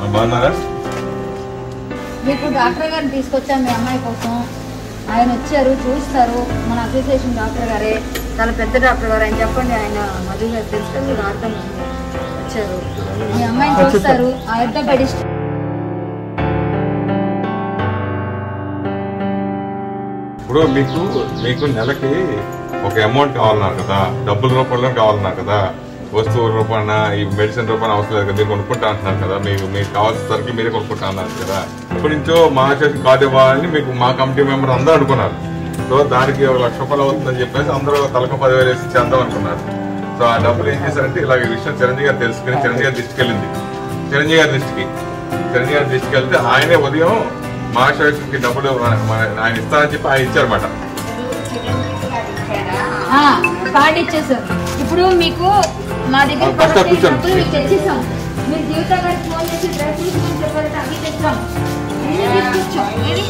బాగున్నారా మీకు డాక్టర్ గారిని తీసుకొచ్చాం మీ అమ్మాయి కోసం ఆయన వచ్చారు చూస్తారు మన అసోసియేషన్ డాక్టర్ గారే చాలా పెద్ద డాక్టర్ గారు ఆయన చెప్పండి ఆయన మధు గారు తెలుసు కదా, మీకు అర్థం వచ్చారు మీ అమ్మాయిని చూస్తారు ఆర్థోపెడిస్ట్ ఇప్పుడు మీకు మీకు నెలకి ఒక అమౌంట్ కావాలన్నారు కదా డబ్బుల రూపంలో కావాలన్నారు కదా వస్తువుల రూపాన ఈ మెడిసిన్ రూపాన అవసరం లేదు కదా మీరు కొనుక్కుంటా అంటున్నారు కదా మీకు మీకు కావాల్సిన సరికి మీరే కొనుక్కుంటా అన్నారు కదా ఇప్పటి నుంచో మా చేసి కార్డు ఇవ్వాలని మీకు మా కమిటీ మెంబర్ అందరూ అనుకున్నారు సో దానికి ఒక లక్ష రూపాయలు అవుతుందని చెప్పేసి అందరూ తలక పదివేలు వేసి చేద్దాం అనుకున్నారు సో ఆ డబ్బులు ఏం చేశారంటే ఇలా ఈ విషయం చిరంజీవి గారు తెలుసుకుని చిరంజీవి గారి దృష్టికి వెళ్ళింది చిరంజీవి గారి దృష్టికి చిరంజీవి గారి దృష్టికి వెళ్తే ఆయనే ఉదయం మహాశివకి డబ్బులు మన- మన- ఆయన ఇస్తారని చెప్పి ఆయన ఇచ్చారన్నమాట ఆ, కార్డు ఇచ్చేసారు ఇప్పుడు మీకు మా దగ్గర ఆ, ఫస్ట్ ప్రొడక్ట్ కూర్చోండి. చేసినప్పుడు మీకు తెచ్చేసాం మీరు జీవిత గారికి ఫోన్ చేసి డ్రెస్ తీసుకుని చెప్పారంటే అవి తెచ్చాం అన్నీ తీసుకొచ్చాం ఏది?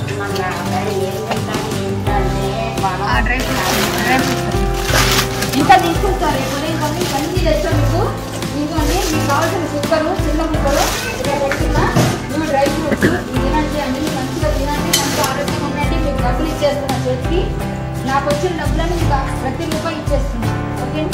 ఆ, డ్రై ఫ్రూట్స్, డ్రై ఫ్రూట్స్. ఇంకా తీసుకుంటారు ఇప్పుడు ఇవన్నీ ఇవన్నీ తెచ్చాం మీకు ఇంకోండి మీకు కావాల్సిన కుక్కరు చిన్న కుక్కరు ఇక్కడ పెట్టుకున్నా ఇవి డ్రై ఫ్రూట్స్ ఇవి తినండి అన్ని మంచిగా తినండి మంచిగా ఆరోగ్యంగా ఉండండి మీకు డబ్బులు ఇచ్చేస్తున్నా చేతికి నాకు వచ్చిన డబ్బులను మీకు ప్రతి రూపాయి ఇచ్చేస్తున్నా ఓకే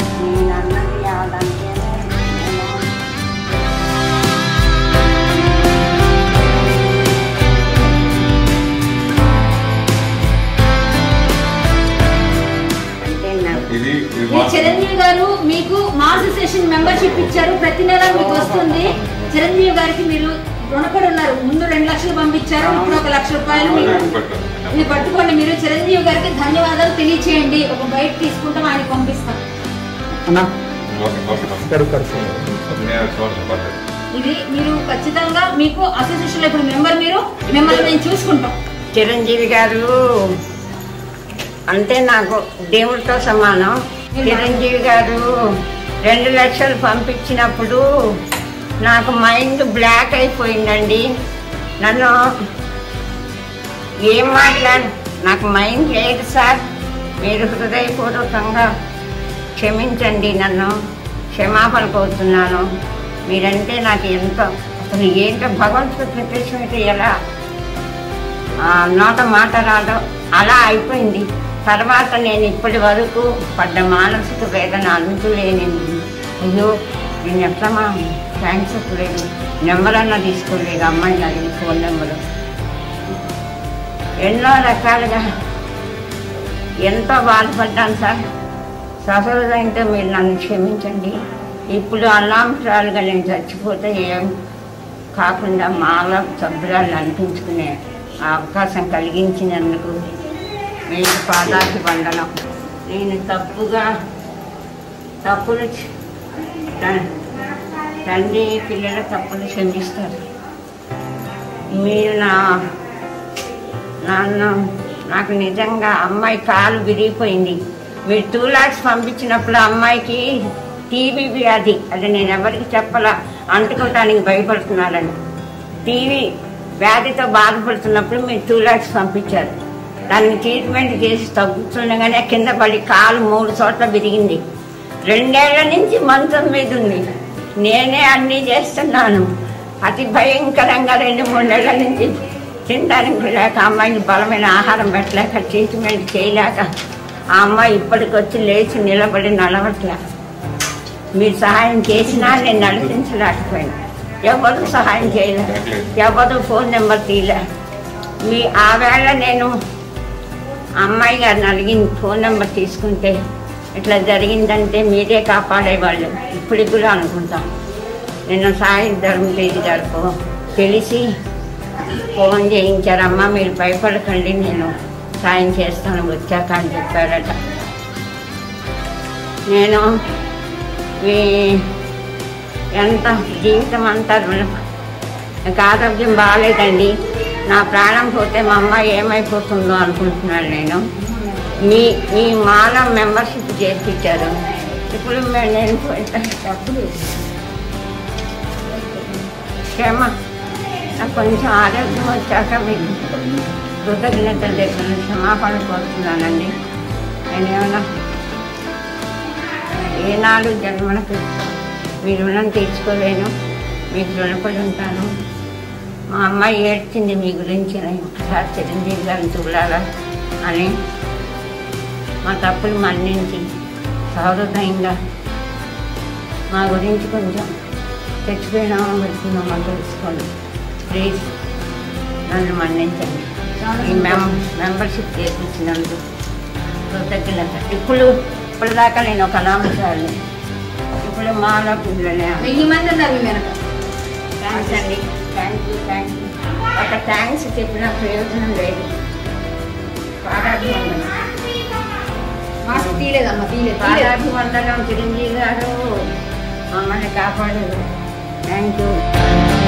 ఇది ఇది ఈ మా- చిరంజీవి గారు మీకు మా అసోసియేషన్ మెంబర్షిప్ ఇచ్చారు ప్రతి నెల మీకు వస్తుంది చిరంజీవి గారికి మీరు రుణపడి ఉన్నారు ముందు రెండు లక్షలు పంపించారు ఇప్పుడు ఒక లక్ష రూపాయలు మీకు ఇది పట్టుకోండి మీరు చిరంజీవి గారికి ధన్యవాదాలు తెలియచేయండి ఒక బయట తీసుకుంటాం ఆయన పంపిస్తాం అన్నా ఓకే, ఓకే, ఓకే. కడుపు కడుపు నేను చూడండి, పర్లేదు. ఇది మీరు ఖచ్చితంగా మీకు అసోసియేషన్ లో ఇప్పుడు మెంబర్ మీరు మిమ్మల్ని మేము చూసుకుంటాం చిరంజీవి గారు అంటే నాకు దేవుడితో సమానం చిరంజీవి గారు రెండు లక్షలు పంపించినప్పుడు నాకు మైండ్ బ్లాక్ అయిపోయిందండి నన్ను ఏం మాట్లాడు నాకు మైండ్ లేదు సార్ మీరు హృదయపూర్వకంగా క్షమించండి నన్ను క్షమాపణ కోరుతున్నాను మీరంటే నాకు ఎంతో అసలు ఏంటో భగవంతుడు ప్రత్యక్షమైతే ఎలా ఆ, నోట మాట రాదు అలా అయిపోయింది తర్వాత నేను ఇప్పటి వరకు పడ్డ మానసిక వేదన అంతులేని అయ్యో నేను ఎట్లా మా థ్యాంక్స్ చెప్పలేదు నెంబర్ అన్నా తీసుకోలేదు అమ్మాయిని అడిగి ఫోన్ నెంబరు ఎన్నో రకాలుగా ఎంతో బాధపడ్డాను సార్ సఫలమైతే మీరు నన్ను క్షమించండి ఇప్పుడు అల్లాంశాలుగా నేను చచ్చిపోతే ఏం కాకుండా మాల సభ్యురాలను అనిపించుకునే ఆ అవకాశం కలిగించినందుకు మీకు పాదాకి వందనం నేను తప్పుగా తప్పులు చ- త- తండ్రి పిల్లల తప్పులు క్షమిస్తారు మీరు నా నాన్న నాకు నిజంగా అమ్మాయి కాలు విరిగిపోయింది మీరు టూ లాక్స్ పంపించినప్పుడు అమ్మాయికి టీవీ వ్యాధి అది నేను ఎవరికి చెప్పలా అంటుకోవటానికి భయపడుతున్నారని టీవీ వ్యాధితో బాధపడుతున్నప్పుడు మీరు టూ లాక్స్ పంపించారు దానికి ట్రీట్మెంట్ చేసి తగ్గుతుండగానే కింద పడి కాలు మూడు చోట్ల విరిగింది రెండేళ్ల నుంచి మంచం మీద ఉంది నేనే అన్నీ చేస్తున్నాను అతి భయంకరంగా రెండు మూడు నెలల నుంచి తినడానికి లేక అమ్మాయిని బలమైన ఆహారం పెట్టలేక ట్రీట్మెంట్ చేయలేక ఆ అమ్మాయి ఇప్పటికొచ్చి లేచి నిలబడి నడవట్లే మీరు సహాయం చేసినా నేను నడిపించలేకపోయాను ఎవరు సహాయం చేయలేదు ఎవరు ఫోన్ నెంబర్ తీయలే మీ ఆ వేళ నేను అమ్మాయి గారిని అడిగింది ఫోన్ నెంబర్ తీసుకుంటే ఇట్లా జరిగిందంటే మీరే కాపాడేవాళ్ళు ఇప్పటికి కూడా అనుకుంటాం నిన్న సాయి ధర్మతేజ్ గారికి తెలిసి ఫోన్ చేయించారమ్మా మీరు భయపడకండి నేను సాయం చేస్తాను వచ్చాక అని చెప్పారట నేను మీ ఎంత జీవితం అంతా రుణ- నాకు ఆరోగ్యం బాగాలేదండి నా ప్రాణం పోతే మా అమ్మాయి ఏమైపోతుందో అనుకుంటున్నాను నేను మీ మీ మాల మెంబర్షిప్ చేర్పించారు ఇప్పుడు మే- నేను పోయిన డబ్బులు క్షమ నాకు కొంచెం ఆరోగ్యం వచ్చాక మీకు కృతజ్ఞత దగ్గర క్షమాపణ కోరుతున్నానండి నేనేమన్నా ఏనాడు జన్మలకు మీ రుణం తీర్చుకోలేను మీకు రుణపడి ఉంటాను మా అమ్మాయి ఏడ్చింది మీ గురించి నేను ఒకసారి చిరంజీవి గారిని చూడాలా అని మా తప్పులు మన్నించి సహృదయంగా మా గురించి కొంచెం చచ్చిపోయినామో పెడుతున్నామో తెలుసుకోండి ప్లీజ్ నన్ను మన్నించండి ఈ మెం మెంబర్షిప్ చేపించినందుకు కృతజ్ఞత ఇప్పుడు ఇప్పుడు దాకా నేను ఒక అనామచారిని ఇప్పుడు మాలో పిల్లలే వెయ్యి మంది ఉన్నారు మీ వెనక థ్యాంక్స్ అండి థ్యాంక్ యూ థ్యాంక్ యూ ఒక థ్యాంక్స్ చెప్పిన ప్రయోజనం లేదు పాదాభివందనం మాస్క్ తీయలేదమ్మా తీయలేదు తీయలేదు పాదాభివందనం చిరంజీవి గారు మమ్మల్ని కాపాడారు థ్యాంక్ యూ